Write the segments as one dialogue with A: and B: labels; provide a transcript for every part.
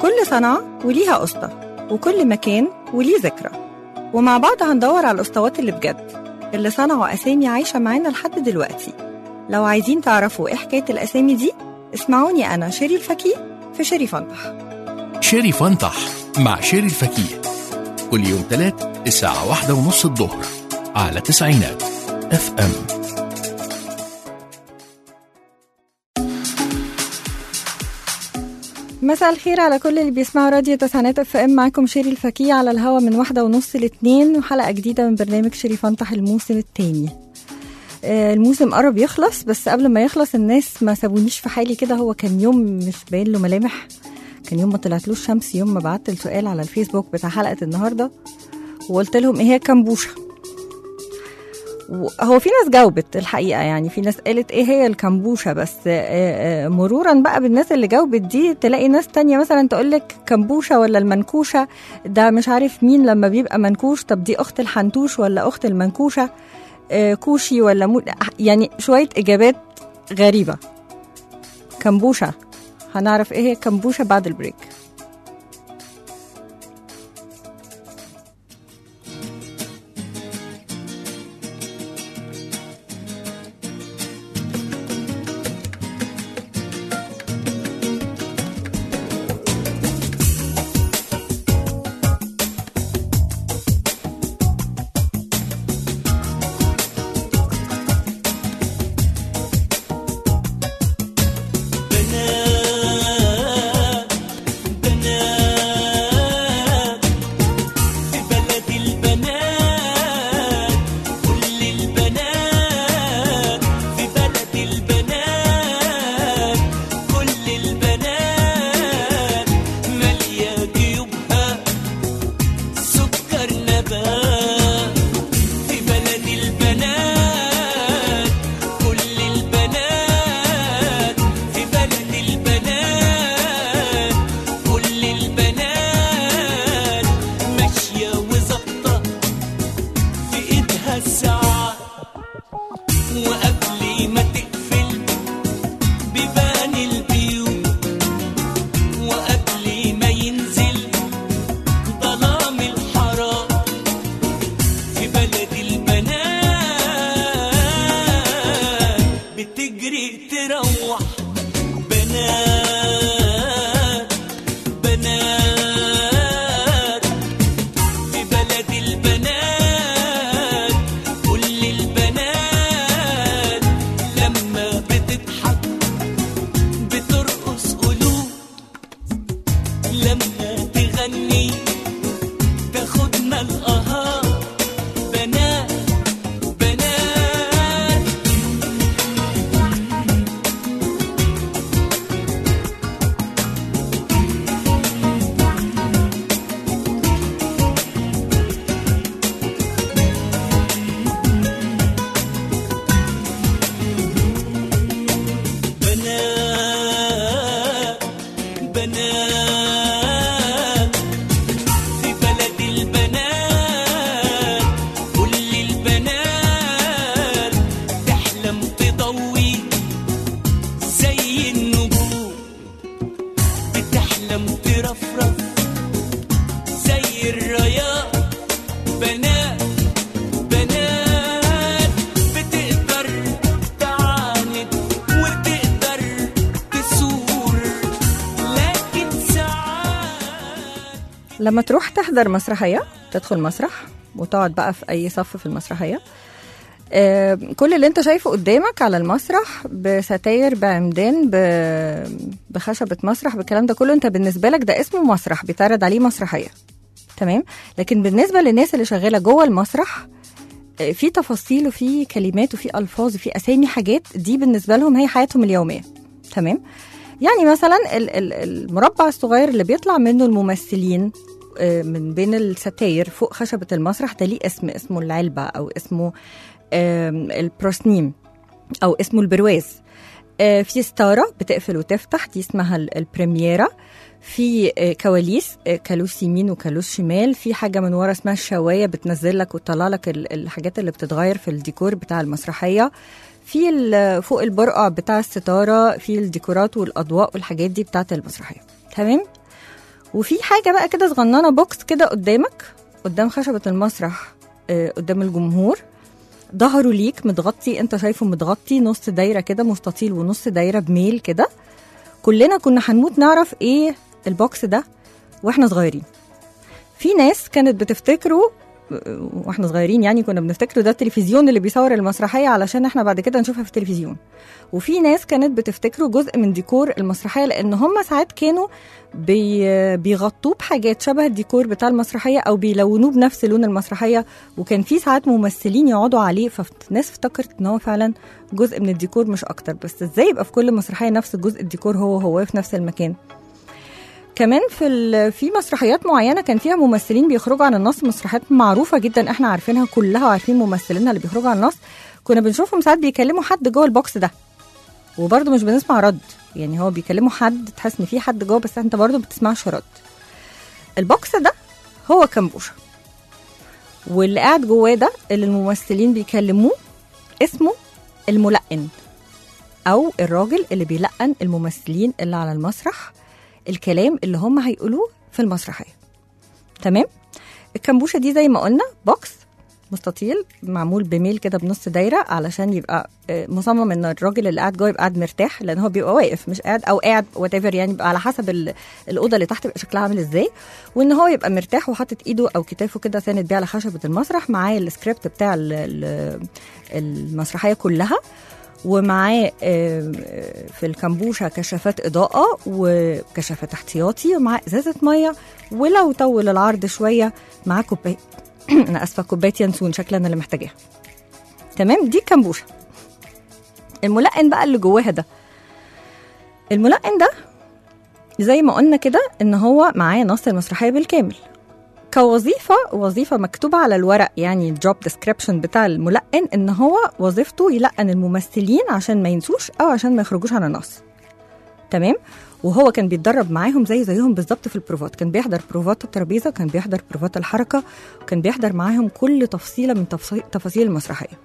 A: كل صنعة وليها أسطى وكل مكان وليه ذكرى ومع بعض هندور على الأسطوات اللي بجد اللي صنعوا أسامي عايشة معانا لحد دلوقتي لو عايزين تعرفوا إيه حكاية الأسامي دي اسمعوني أنا شيري الفكيه في شيري فنطح
B: شيري فنطح مع شيري الفكيه كل يوم تلات الساعة واحدة ونص الظهر على تسعينات اف ام
A: مساء الخير على كل اللي بيسمعوا راديو تسعينات اف ام معاكم شيري الفكيه على الهوا من واحدة ونص لاتنين وحلقة جديدة من برنامج شيري فنطح الموسم التاني آه، الموسم قرب يخلص بس قبل ما يخلص الناس ما سابونيش في حالي كده هو كان يوم مش باين له ملامح كان يوم ما طلعتلوش شمس يوم ما بعت السؤال على الفيسبوك بتاع حلقة النهاردة وقلت لهم ايه هي الكمبوشة هو في ناس جاوبت الحقيقة يعني في ناس قالت ايه هي الكمبوشة بس آه، آه، مرورا بقى بالناس اللي جاوبت دي تلاقي ناس تانية مثلا تقولك كمبوشة ولا المنكوشة ده مش عارف مين لما بيبقى منكوش طب دي أخت الحنتوش ولا أخت المنكوشة آه، كوشي ولا مو يعني شوية إجابات غريبة كمبوشة هنعرف ايه هي كمبوشة بعد البريك
C: بنات بنات في بلد البنات كل البنات في بلد البنات كل البنات مالية جيوبها سكر نبات في بلد البنات كل البنات في بلد البنات كل البنات ماشية وظبطة في ايدها الساعة وقبل ما تقفل بيبان البيوت وقبل ما ينزل ظلام الحرام في بلد البنات بتجري تروح بنات بنات في بلد البنات كل البنات لما بتضحك بترقص قلوب لما تغني تاخدنا القهار بنات بنات بنات بنات في بلد البنات كل البنات تحلم تضوي زي النجوم بتحلم ترفرف زي الرياض بنات بنات بتقدر تعاند وتقدر تثور لكن ساعات
A: لما تروح تحضر مسرحية تدخل مسرح وتقعد بقى في أي صف في المسرحية آه، كل اللي انت شايفه قدامك على المسرح بستاير بعمدان ب- بخشبة مسرح بالكلام ده كله انت بالنسبة لك ده اسمه مسرح بيتعرض عليه مسرحية تمام لكن بالنسبة للناس اللي شغالة جوه المسرح آه، في تفاصيل وفي كلمات وفي ألفاظ وفي أسامي حاجات دي بالنسبة لهم هي حياتهم اليومية تمام يعني مثلا ال- ال- المربع الصغير اللي بيطلع منه الممثلين آه، من بين الستاير فوق خشبة المسرح ده ليه اسم اسمه العلبة أو اسمه آم، البروسنيم أو اسمه البرواز آه، في ستارة بتقفل وتفتح دي اسمها ال- البريميرا في آه، كواليس آه، كالوس يمين وكالوس شمال في حاجة من ورا اسمها الشواية بتنزل لك وتطلع لك ال- الحاجات اللي بتتغير في الديكور بتاع المسرحية في ال- فوق البرقع بتاع الستارة في الديكورات والأضواء والحاجات دي بتاعت المسرحية تمام وفي حاجه بقى كده صغننه بوكس كده قدامك قدام خشبه المسرح آه، قدام الجمهور ظهره ليك متغطي انت شايفه متغطي نص دايره كده مستطيل ونص دايره بميل كده كلنا كنا هنموت نعرف ايه البوكس ده واحنا صغيرين في ناس كانت بتفتكره واحنا صغيرين يعني كنا بنفتكره ده التلفزيون اللي بيصور المسرحيه علشان احنا بعد كده نشوفها في التلفزيون وفي ناس كانت بتفتكره جزء من ديكور المسرحيه لان هم ساعات كانوا بي بيغطوه بحاجات شبه الديكور بتاع المسرحيه او بيلونوه بنفس لون المسرحيه وكان في ساعات ممثلين يقعدوا عليه فالناس افتكرت ان هو فعلا جزء من الديكور مش اكتر بس ازاي يبقى في كل مسرحيه نفس جزء الديكور هو هو في نفس المكان كمان في ال- في مسرحيات معينه كان فيها ممثلين بيخرجوا عن النص مسرحيات معروفه جدا احنا عارفينها كلها وعارفين ممثلينها اللي بيخرجوا عن النص كنا بنشوفهم ساعات بيكلموا حد جوه البوكس ده وبرضه مش بنسمع رد يعني هو بيكلموا حد تحس ان في حد جوه بس انت برضه ما بتسمعش رد البوكس ده هو كمبوشه واللي قاعد جواه ده اللي الممثلين بيكلموه اسمه الملقن او الراجل اللي بيلقن الممثلين اللي على المسرح الكلام اللي هم هيقولوه في المسرحيه تمام الكمبوشه دي زي ما قلنا بوكس مستطيل معمول بميل كده بنص دايره علشان يبقى آه، مصمم ان الراجل اللي قاعد جوه يبقى قاعد مرتاح لان هو بيبقى واقف مش قاعد او قاعد وات يعني يبقى على حسب ال- الاوضه اللي تحت يبقى شكلها عامل ازاي وان هو يبقى مرتاح وحاطط ايده او كتافه كده ساند بيه على خشبه المسرح معاه السكريبت بتاع ال- ال- المسرحيه كلها ومعاه آه، في الكمبوشه كشافات اضاءه وكشافات احتياطي ومعاه ازازه ميه ولو طول العرض شويه معاه كوبايه انا اسفه كوبايه ينسون شكلها انا اللي محتاجاها تمام دي كمبوشه الملقن بقى اللي جواها ده الملقن ده زي ما قلنا كده ان هو معاه نص المسرحيه بالكامل كوظيفه وظيفه مكتوبه على الورق يعني الجوب ديسكريبشن بتاع الملقن ان هو وظيفته يلقن الممثلين عشان ما ينسوش او عشان ما يخرجوش عن النص تمام وهو كان بيتدرب معاهم زي زيهم بالظبط في البروفات كان بيحضر بروفات الترابيزه كان بيحضر بروفات الحركه وكان بيحضر معاهم كل تفصيله من تفصي- تفاصيل المسرحيه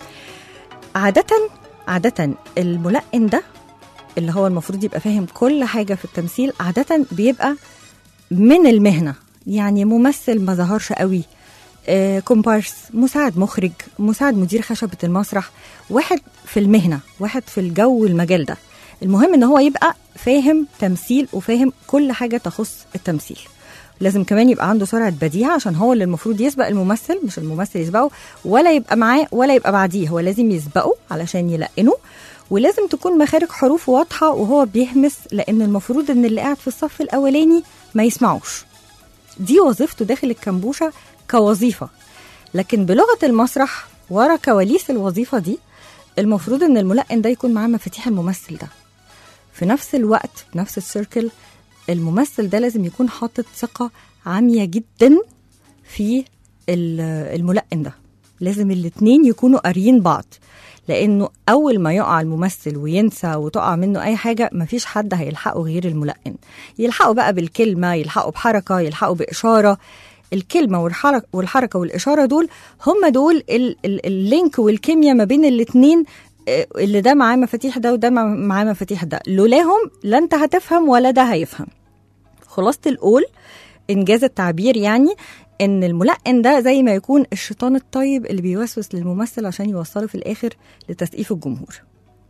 A: عاده عاده الملقن ده اللي هو المفروض يبقى فاهم كل حاجه في التمثيل عاده بيبقى من المهنه يعني ممثل ما ظهرش قوي آه، كومبارس مساعد مخرج مساعد مدير خشبة المسرح واحد في المهنة واحد في الجو المجال ده المهم ان هو يبقى فاهم تمثيل وفاهم كل حاجة تخص التمثيل لازم كمان يبقى عنده سرعة بديهة عشان هو اللي المفروض يسبق الممثل مش الممثل يسبقه ولا يبقى معاه ولا يبقى بعديه هو لازم يسبقه علشان يلقنه ولازم تكون مخارج حروف واضحة وهو بيهمس لأن المفروض إن اللي قاعد في الصف الأولاني ما يسمعوش دي وظيفته داخل الكمبوشة كوظيفة لكن بلغة المسرح ورا كواليس الوظيفة دي المفروض ان الملقن ده يكون معاه مفاتيح الممثل ده في نفس الوقت في نفس السيركل الممثل ده لازم يكون حاطط ثقة عامية جدا في ال- الملقن ده لازم الاتنين يكونوا قاريين بعض لانه اول ما يقع الممثل وينسى وتقع منه اي حاجه مفيش حد هيلحقه غير الملقن يلحقه بقى بالكلمه يلحقه بحركه يلحقه باشاره الكلمه والحركه والحركه والاشاره دول هم دول ال- ال- اللينك والكيمياء ما بين الاتنين آه، اللي ده معاه مفاتيح ده وده مع- معاه مفاتيح ده لولاهم لا انت هتفهم ولا ده هيفهم خلاصه القول انجاز التعبير يعني ان الملقن ده زي ما يكون الشيطان الطيب اللي بيوسوس للممثل عشان يوصله في الاخر لتسقيف الجمهور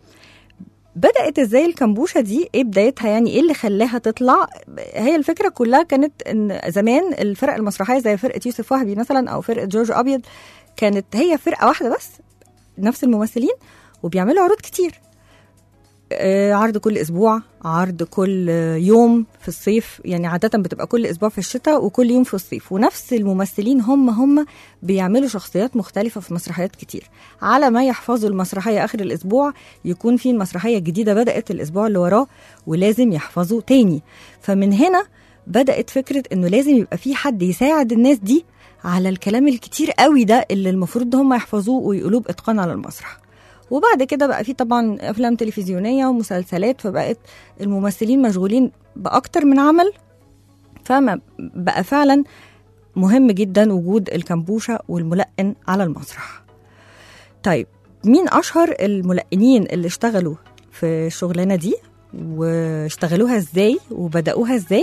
A: بدات ازاي الكمبوشه دي ايه بدايتها يعني ايه اللي خلاها تطلع هي الفكره كلها كانت ان زمان الفرق المسرحيه زي فرقه يوسف وهبي مثلا او فرقه جورج ابيض كانت هي فرقه واحده بس نفس الممثلين وبيعملوا عروض كتير آه، عرض كل اسبوع عرض كل آه، يوم في الصيف يعني عاده بتبقى كل اسبوع في الشتاء وكل يوم في الصيف ونفس الممثلين هم هم بيعملوا شخصيات مختلفه في مسرحيات كتير على ما يحفظوا المسرحيه اخر الاسبوع يكون في مسرحيه جديده بدات الاسبوع اللي وراه ولازم يحفظوا تاني فمن هنا بدات فكره انه لازم يبقى في حد يساعد الناس دي على الكلام الكتير قوي ده اللي المفروض هم يحفظوه ويقولوه باتقان على المسرح وبعد كده بقى في طبعا افلام تلفزيونيه ومسلسلات فبقت الممثلين مشغولين باكتر من عمل فما بقى فعلا مهم جدا وجود الكمبوشه والملقن على المسرح طيب مين اشهر الملقنين اللي اشتغلوا في الشغلانه دي واشتغلوها ازاي وبداوها ازاي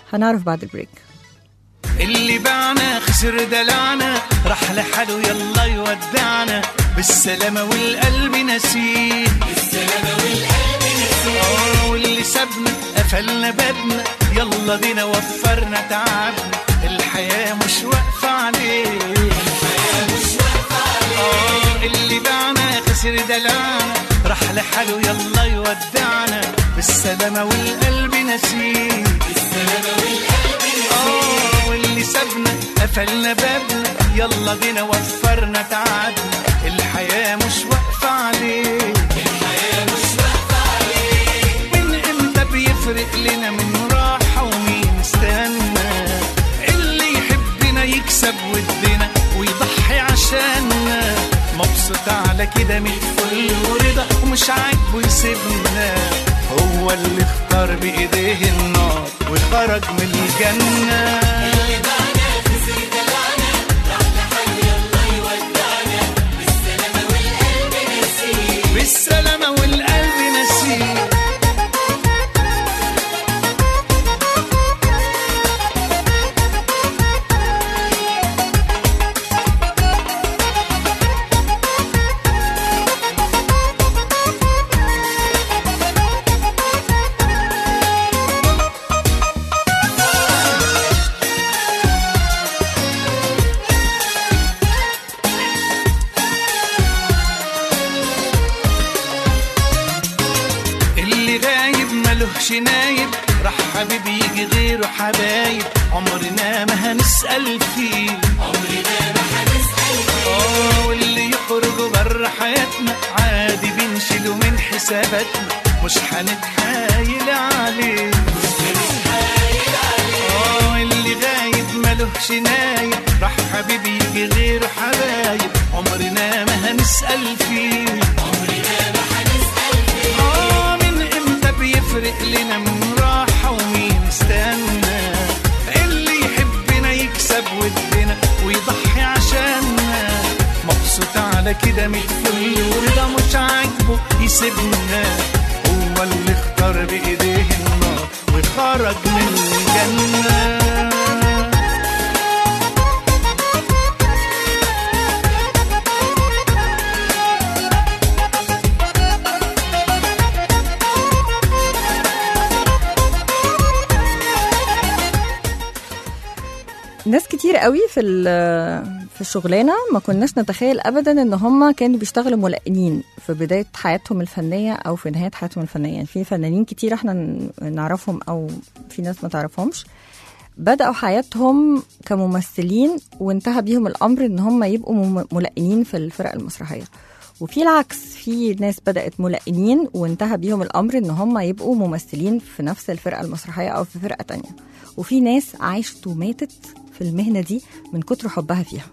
A: هنعرف بعد البريك
C: اللي باعنا خسر دلعنا راح لحاله يلا يودعنا بالسلامة والقلب نسيه بالسلامة والقلب نسيه واللي سابنا قفلنا بابنا يلا بينا وفرنا تعبنا الحياة مش واقفة عليه الحياة مش واقفة عليه اللي باعنا خسر دلعنا راح لحاله يلا يودعنا بالسلامة والقلب نسيه بالسلامة والقلب نسيه واللي سابنا قفلنا بابنا يلا بينا وفرنا تعبنا الحياة مش واقفة عليه الحياة مش واقفة عليه من امتى بيفرق لنا من راحة ومين استنى اللي يحبنا يكسب ودنا ويضحي عشاننا مبسوط على كده من فل ورضا ومش عاجبه يسيبنا هو اللي اختار بايديه النار وخرج من الجنه بالسلامة والقلب نسيه اللي غايب ملهش نايب راح حبيبي يجي غيره حبايب عمرنا ما هنسأل فيه عمرنا ما هنسأل فيه اه واللي يخرج بره حياتنا عادي بنشيله من حساباتنا مش هنتحايل عليه اه اللي غايب ملهش نايب راح حبيبي يجي غيره حبايب عمرنا ما هنسأل فيه آه من امتى بيفرق لنا من راحة ومين استنى اللي يحبنا يكسب ودنا ويضحي عشاننا مبسوط على كده متفل ورضا مش عاجبه يسيبنا هو اللي اختار بايديه النار وخرج من الجنه
A: ناس كتير قوي في ال- في الشغلانه ما كناش نتخيل ابدا ان هم كانوا بيشتغلوا ملقنين في بدايه حياتهم الفنيه او في نهايه حياتهم الفنيه يعني في فنانين كتير احنا ن- نعرفهم او في ناس ما تعرفهمش بدأوا حياتهم كممثلين وانتهى بيهم الأمر إن هم يبقوا مم- ملقنين في الفرق المسرحية وفي العكس في ناس بدأت ملقنين وانتهى بيهم الأمر إن هم يبقوا ممثلين في نفس الفرقة المسرحية أو في فرقة تانية وفي ناس عاشت وماتت في المهنة دي من كتر حبها فيها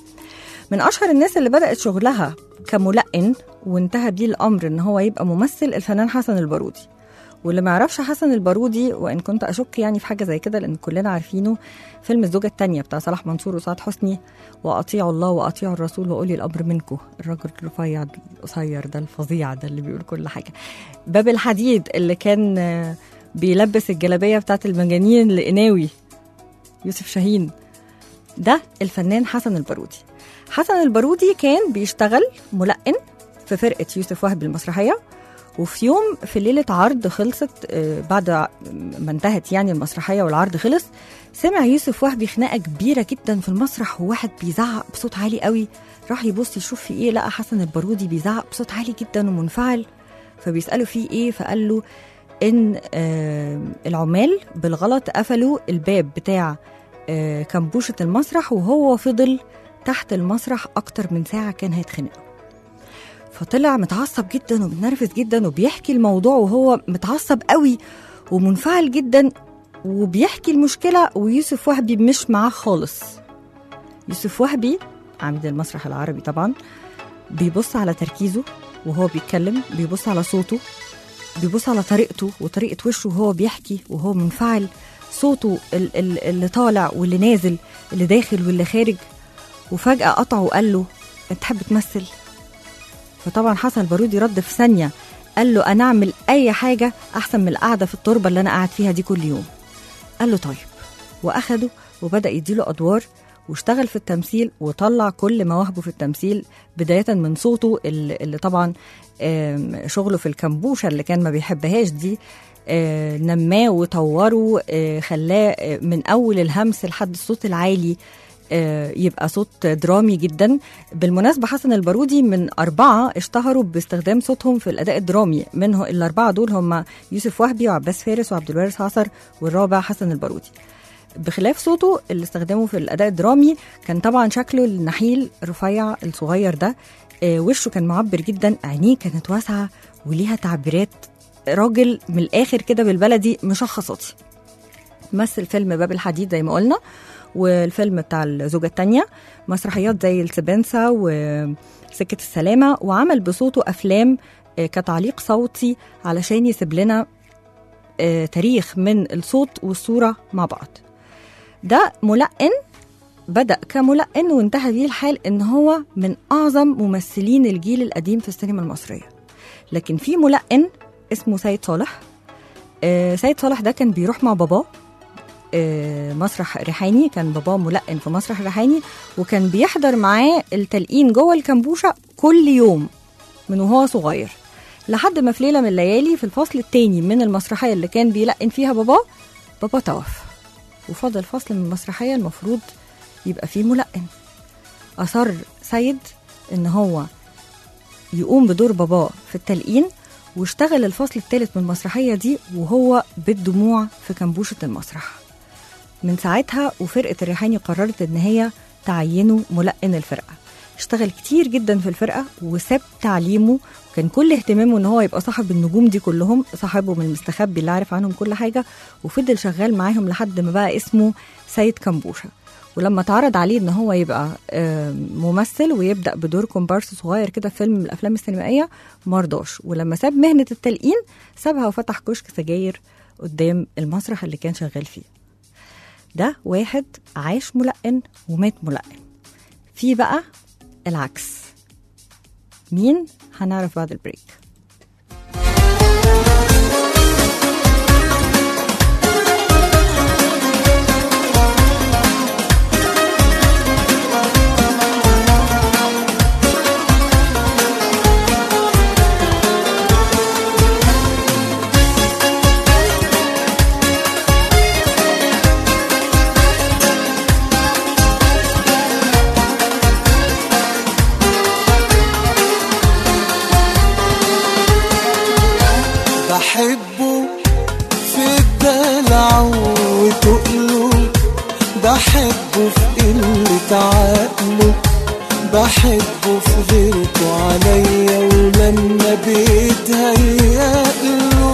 A: من أشهر الناس اللي بدأت شغلها كملقن وانتهى بيه الأمر إن هو يبقى ممثل الفنان حسن البارودي واللي ما يعرفش حسن البارودي وان كنت اشك يعني في حاجه زي كده لان كلنا عارفينه فيلم الزوجه الثانيه بتاع صلاح منصور وسعاد حسني واطيعوا الله واطيعوا الرسول واولي الامر منكم الراجل الرفيع القصير ده الفظيع ده اللي بيقول كل حاجه باب الحديد اللي كان آه، بيلبس الجلابيه بتاعت المجانين لقناوي يوسف شاهين ده الفنان حسن البارودي حسن البارودي كان بيشتغل ملقن في فرقه يوسف وهبي المسرحيه وفي يوم في ليلة عرض خلصت آه، بعد ما انتهت يعني المسرحية والعرض خلص سمع يوسف وهبي خناقة كبيرة جدا في المسرح وواحد بيزعق بصوت عالي قوي راح يبص يشوف في ايه لقى حسن البارودي بيزعق بصوت عالي جدا ومنفعل فبيسأله فيه ايه فقال له ان آه، العمال بالغلط قفلوا الباب بتاع آه، كمبوشة المسرح وهو فضل تحت المسرح أكتر من ساعة كان هيتخنق فطلع متعصب جدا ومتنرفز جدا وبيحكي الموضوع وهو متعصب قوي ومنفعل جدا وبيحكي المشكلة ويوسف وهبي مش معاه خالص يوسف وهبي عميد المسرح العربي طبعا بيبص على تركيزه وهو بيتكلم بيبص على صوته بيبص على طريقته وطريقة وشه وهو بيحكي وهو منفعل صوته ال- ال- اللي طالع واللي نازل اللي داخل واللي خارج وفجأة قطعه وقال له انت تحب تمثل فطبعا حسن البارودي رد في ثانية قال له أنا أعمل أي حاجة أحسن من القعدة في التربة اللي أنا قاعد فيها دي كل يوم قال له طيب واخده وبدا يديله ادوار واشتغل في التمثيل وطلع كل مواهبه في التمثيل بداية من صوته اللي اللي طبعا آم، شغله في الكمبوشة اللي كان ما بيحبهاش دي آه، نماه وطوره آه، خلاه آه، من أول الهمس لحد الصوت العالي آه، يبقى صوت درامي جدا بالمناسبة حسن البارودي من أربعة اشتهروا باستخدام صوتهم في الأداء الدرامي منه الأربعة دول هم يوسف وهبي وعباس فارس وعبد الوارث عصر والرابع حسن البارودي بخلاف صوته اللي استخدمه في الاداء الدرامي كان طبعا شكله النحيل رفيع الصغير ده آه، وشه كان معبر جدا عينيه كانت واسعه وليها تعبيرات راجل من الاخر كده بالبلدي مشخصاتي مثل فيلم باب الحديد زي ما قلنا والفيلم بتاع الزوجة التانية مسرحيات زي السبنسة وسكة السلامة وعمل بصوته أفلام آه، كتعليق صوتي علشان يسيب لنا آه، تاريخ من الصوت والصورة مع بعض ده ملقن بدأ كملقن وانتهى بيه الحال ان هو من اعظم ممثلين الجيل القديم في السينما المصرية لكن في ملقن اسمه سيد صالح آه سيد صالح ده كان بيروح مع باباه آه مسرح ريحاني كان باباه ملقن في مسرح ريحاني وكان بيحضر معاه التلقين جوه الكمبوشة كل يوم من وهو صغير لحد ما في ليلة من الليالي في الفصل التاني من المسرحية اللي كان بيلقن فيها باباه بابا توفى وفضل فصل من المسرحية المفروض يبقى فيه ملقن أصر سيد إن هو يقوم بدور باباه في التلقين واشتغل الفصل الثالث من المسرحية دي وهو بالدموع في كمبوشة المسرح من ساعتها وفرقة الريحاني قررت إن هي تعينه ملقن الفرقة اشتغل كتير جدا في الفرقة وساب تعليمه كان كل اهتمامه ان هو يبقى صاحب النجوم دي كلهم صاحبهم المستخبي اللي عارف عنهم كل حاجة وفضل شغال معاهم لحد ما بقى اسمه سيد كمبوشة ولما اتعرض عليه ان هو يبقى آم، ممثل ويبدا بدور كومبارس صغير كده في فيلم من الافلام السينمائيه مرضاش ولما ساب مهنه التلقين سابها وفتح كشك سجاير قدام المسرح اللي كان شغال فيه ده واحد عاش ملقن ومات ملقن في بقى العكس مين هنعرف بعد البريك
D: بحبه في الدلع وتقله بحبه في قلة عقله بحبه في غيرته عليا ولما بيتهيأله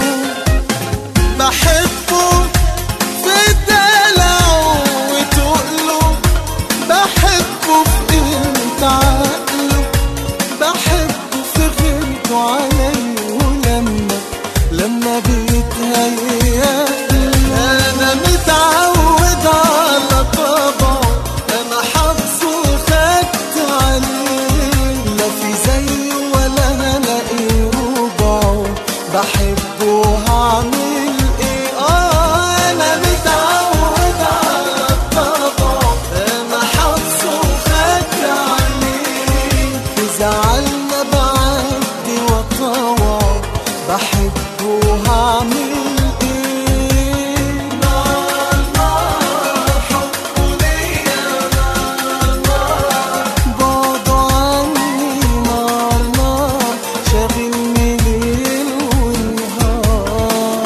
D: بحبه في الدلع وتقله بحبه في قلة عقله بحبه في غيرته عليا ولما لما بيتهيأ انا متعود على طبعه انا حافظه خدت عليه لا في زيه ولا هلاقي ربعه بحبه هعمل ايه اه انا متعود على طبعه انا حافظه خدت عليه بزعلنا بعدي وطوعه بحبه هعمل ايه نار نار حبه ليا نار نار بعده عني نار نار شاغلني ليل ونهار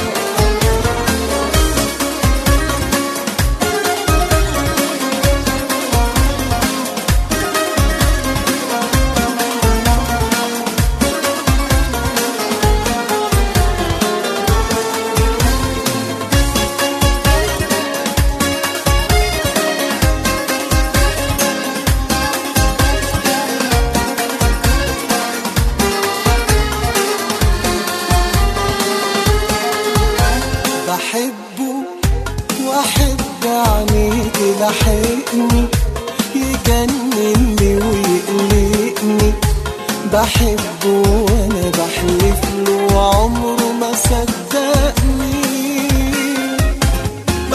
D: بحبه واحب عينيك لحقني يجنني ويقلقني بحبه وانا بحلف له عمره ما صدقني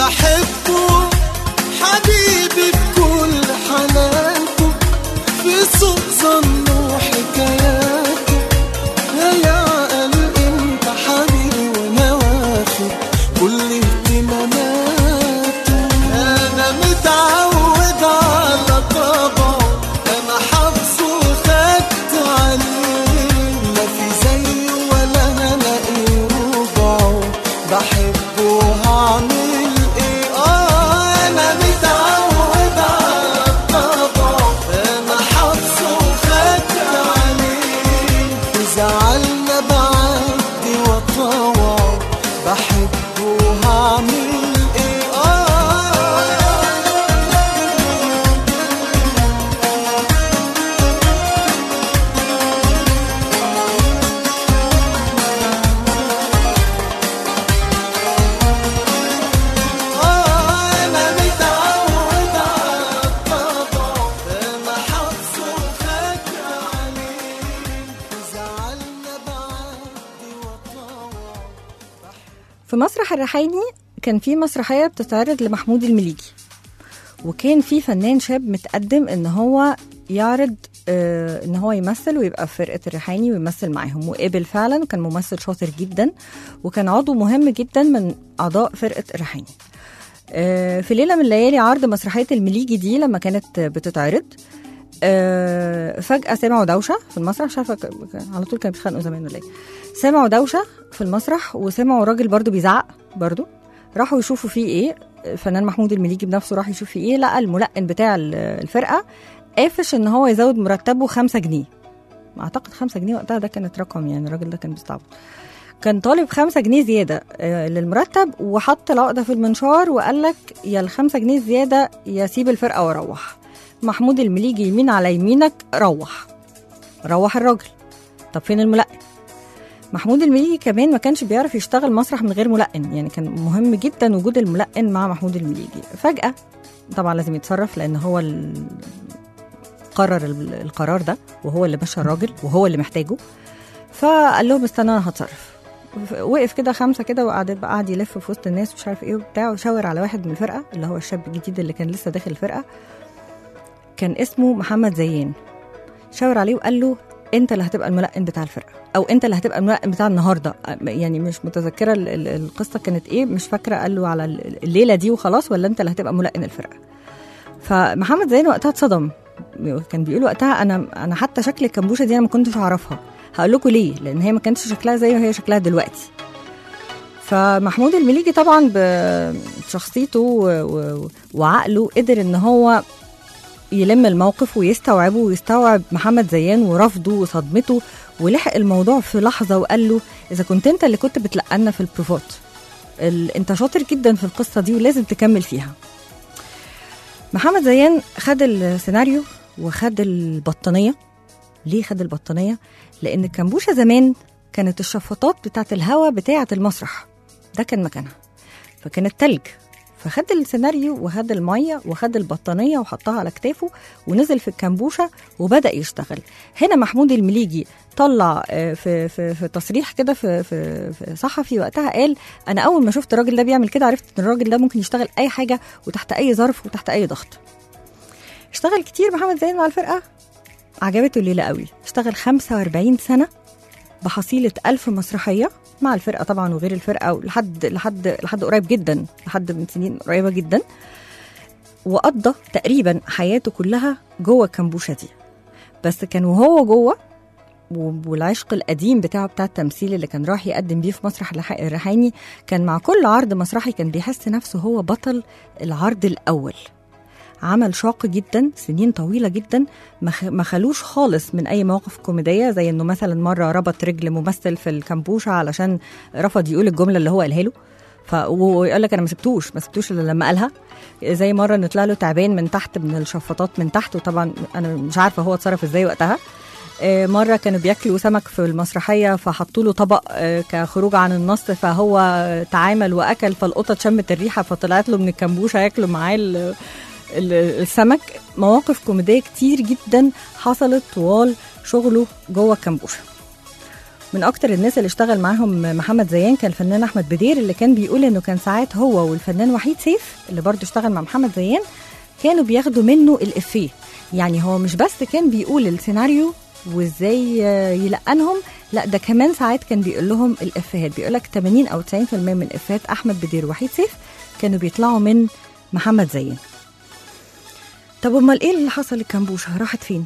A: في مسرح الرحايني كان في مسرحيه بتتعرض لمحمود المليجي وكان في فنان شاب متقدم ان هو يعرض آه ان هو يمثل ويبقى في فرقه الريحاني ويمثل معاهم وقبل فعلا وكان ممثل شاطر جدا وكان عضو مهم جدا من اعضاء فرقه الريحاني آه في ليله من الليالي عرض مسرحيه المليجي دي لما كانت بتتعرض آه فجاه سمعوا دوشه في المسرح مش عارفه ك- ك- على طول كانوا بيتخانقوا زمان ولا ايه سمعوا دوشه في المسرح وسمعوا راجل برضو بيزعق برضو راحوا يشوفوا فيه ايه الفنان محمود المليجي بنفسه راح يشوف فيه ايه لقى الملقن بتاع ال- الفرقه قافش ان هو يزود مرتبه خمسة جنيه اعتقد خمسة جنيه وقتها ده كانت رقم يعني الراجل ده كان بيستعبط كان طالب خمسة جنيه زيادة آه، للمرتب وحط العقدة في المنشار وقال لك يا الخمسة جنيه زيادة يا سيب الفرقة واروح محمود المليجي يمين على يمينك روح روح الراجل طب فين الملقن محمود المليجي كمان ما كانش بيعرف يشتغل مسرح من غير ملقن يعني كان مهم جدا وجود الملقن مع محمود المليجي فجأة طبعا لازم يتصرف لأن هو ال... قرر ال- القرار ده وهو اللي مشى الراجل وهو اللي محتاجه فقال لهم استنى انا هتصرف وقف كده خمسه كده وقعد بقى قعد يلف في وسط الناس مش عارف ايه وبتاع وشاور على واحد من الفرقه اللي هو الشاب الجديد اللي كان لسه داخل الفرقه كان اسمه محمد زيان شاور عليه وقال له انت اللي هتبقى الملقن بتاع الفرقه او انت اللي هتبقى الملقن بتاع النهارده يعني مش متذكره ال- ال- القصه كانت ايه مش فاكره قال له على ال- الليله دي وخلاص ولا انت اللي هتبقى ملقن الفرقه فمحمد زين وقتها اتصدم كان بيقول وقتها انا انا حتى شكل الكمبوشه دي انا ما كنتش اعرفها هقول لكم ليه لان هي ما كانتش شكلها زي ما هي شكلها دلوقتي فمحمود المليجي طبعا بشخصيته و- و- وعقله قدر ان هو يلم الموقف ويستوعبه ويستوعب محمد زيان ورفضه وصدمته ولحق الموضوع في لحظه وقال له اذا كنت انت اللي كنت بتلقنا في البروفات ال... انت شاطر جدا في القصه دي ولازم تكمل فيها محمد زيان خد السيناريو وخد البطانيه ليه خد البطانيه لان الكمبوشه زمان كانت الشفاطات بتاعت الهواء بتاعه المسرح ده كان مكانها فكانت تلج فخد السيناريو وخد الميه وخد البطانيه وحطها على كتافه ونزل في الكمبوشه وبدا يشتغل هنا محمود المليجي طلع آه، في في في تصريح كده في في في صحفي وقتها قال انا اول ما شفت الراجل ده بيعمل كده عرفت ان الراجل ده ممكن يشتغل اي حاجه وتحت اي ظرف وتحت اي ضغط اشتغل كتير محمد زين مع الفرقه عجبته الليله قوي اشتغل 45 سنه بحصيله ألف مسرحيه مع الفرقه طبعا وغير الفرقه لحد لحد لحد قريب جدا لحد من سنين قريبه جدا وقضى تقريبا حياته كلها جوه الكمبوشه دي بس كان وهو جوه و- والعشق القديم بتاعه بتاع التمثيل اللي كان راح يقدم بيه في مسرح الرح- الريحاني كان مع كل عرض مسرحي كان بيحس نفسه هو بطل العرض الأول عمل شاق جدا سنين طويلة جدا ما خ- ما خلوش خالص من أي مواقف كوميدية زي إنه مثلا مرة ربط رجل ممثل في الكمبوشة علشان رفض يقول الجملة اللي هو قالها له ف ويقول لك انا ما سبتوش ما سبتوش الا لما قالها زي مره نطلع له تعبان من تحت من الشفاطات من تحت وطبعا انا مش عارفه هو اتصرف ازاي وقتها آه، مرة كانوا بياكلوا سمك في المسرحية فحطوا له طبق آه، كخروج عن النص فهو تعامل وأكل فالقطة شمت الريحة فطلعت له من الكمبوشة ياكلوا معاه ال- ال- السمك مواقف كوميدية كتير جدا حصلت طوال شغله جوه الكمبوشة من اكتر الناس اللي اشتغل معاهم محمد زيان كان الفنان احمد بدير اللي كان بيقول انه كان ساعات هو والفنان وحيد سيف اللي برضه اشتغل مع محمد زيان كانوا بياخدوا منه الافيه يعني هو مش بس كان بيقول السيناريو وازاي آه، يلقنهم لا ده كمان ساعات كان بيقول لهم الافيهات بيقول لك 80 او 90% من افيهات احمد بدير وحيد سيف كانوا بيطلعوا من محمد زيان طب امال ايه اللي حصل للكمبوشه راحت فين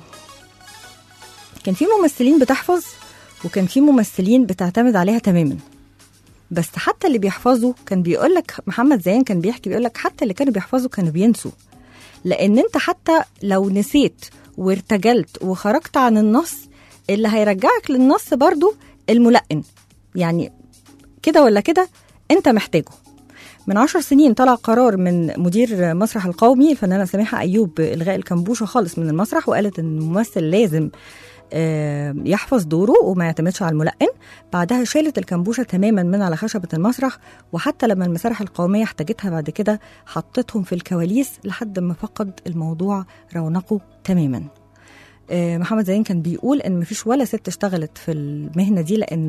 A: كان في ممثلين بتحفظ وكان في ممثلين بتعتمد عليها تماما بس حتى اللي بيحفظوا كان بيقول لك محمد زيان كان بيحكي بيقول لك حتى اللي كانوا بيحفظوا كانوا بينسوا لان انت حتى لو نسيت وارتجلت وخرجت عن النص اللي هيرجعك للنص برضو الملقن يعني كده ولا كده انت محتاجه من عشر سنين طلع قرار من مدير مسرح القومي الفنانة سميحة أيوب بإلغاء الكمبوشة خالص من المسرح وقالت إن الممثل لازم آه، يحفظ دوره وما يعتمدش على الملقن بعدها شالت الكمبوشة تماما من على خشبة المسرح وحتى لما المسارح القومية احتاجتها بعد كده حطتهم في الكواليس لحد ما فقد الموضوع رونقه تماما آه، محمد زين كان بيقول ان مفيش ولا ست اشتغلت في المهنه دي لان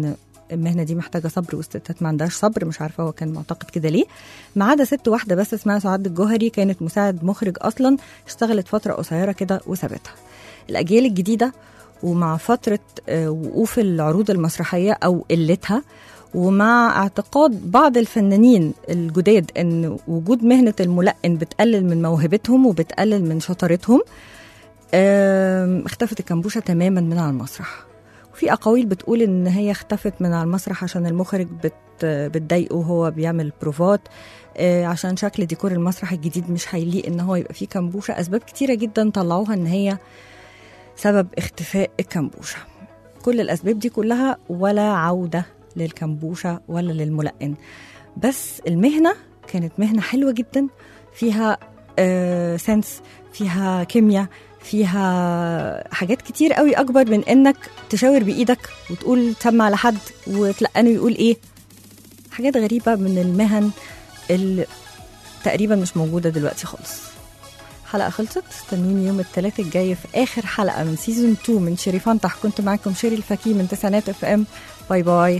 A: المهنه دي محتاجه صبر والستات ما عندهاش صبر مش عارفه هو كان معتقد كده ليه ما عدا ست واحده بس اسمها سعاد الجوهري كانت مساعد مخرج اصلا اشتغلت فتره قصيره كده وسابتها الاجيال الجديده ومع فتره آه، وقوف العروض المسرحيه او قلتها ومع اعتقاد بعض الفنانين الجداد ان وجود مهنه الملقن بتقلل من موهبتهم وبتقلل من شطارتهم آم، اختفت الكمبوشه تماما من على المسرح وفي اقاويل بتقول ان هي اختفت من على المسرح عشان المخرج بت بتضايقه وهو بيعمل بروفات آه، عشان شكل ديكور المسرح الجديد مش هيليق ان هو يبقى فيه كمبوشه اسباب كتيره جدا طلعوها ان هي سبب اختفاء الكمبوشه كل الاسباب دي كلها ولا عوده للكمبوشه ولا للملقن بس المهنه كانت مهنه حلوه جدا فيها آه سنس فيها كيمياء فيها حاجات كتير قوي اكبر من انك تشاور بايدك وتقول تسمع لحد وتلقنه يقول ايه حاجات غريبه من المهن اللي تقريبا مش موجوده دلوقتي خالص حلقه خلصت استنوني يوم الثلاث الجاي في اخر حلقه من سيزون 2 من شيري فانتح كنت معاكم شيري الفكي من تسعينات اف ام باي باي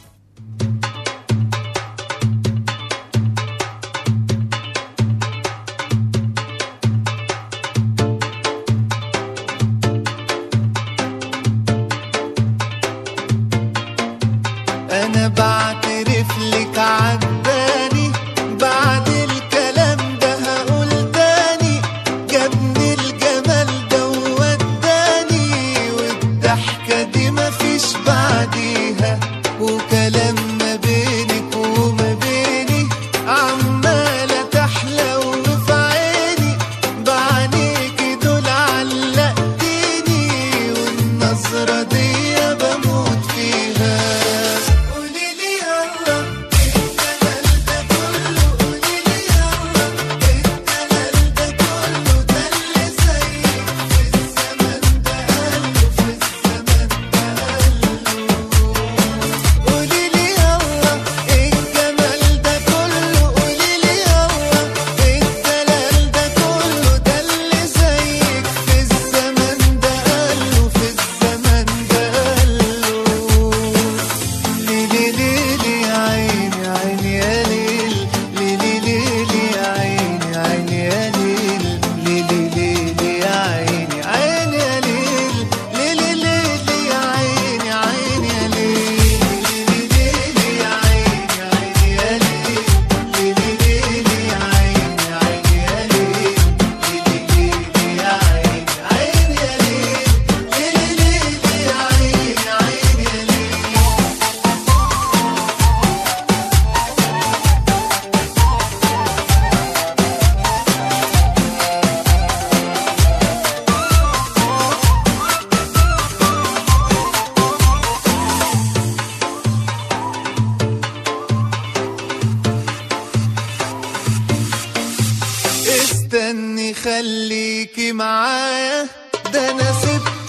D: انا بعترف لك عجباني بعد الكلام ده هقول تاني جابني الجمال ده ووداني والضحكه دي مفيش بعديها وكلام ما بينك وما بيني عماله تحلى وفي عيني بعينيكي دول علقتيني والنظره دي بموت فيها قولي لي يلا الجمال ده كله قولي لي يلا الجمال ده كله ده اللي زيك في الزمن ده قاله في الزمن ده قاله قولي لي يلا الجمال ده كله قولي لي يلا الدلال ده كله ده اللي زيك في الزمن ده قاله في الزمن ده قاله ليلي ليلي عيني عيني يا ليل ليلي ليلي عيني عيني يا ليل ليلي ليلي عيني عيني يا ليل ليلي ليلي عيني عيني يا ليل ليلي ليلي عيني عيني يا ليل ليلي ليلي عيني عيني يا ليل ليلي ليلي عيني عيني يا ليل ليلي ليلي عيني عيني يا ليل استني خليكي معايا ده انا سبت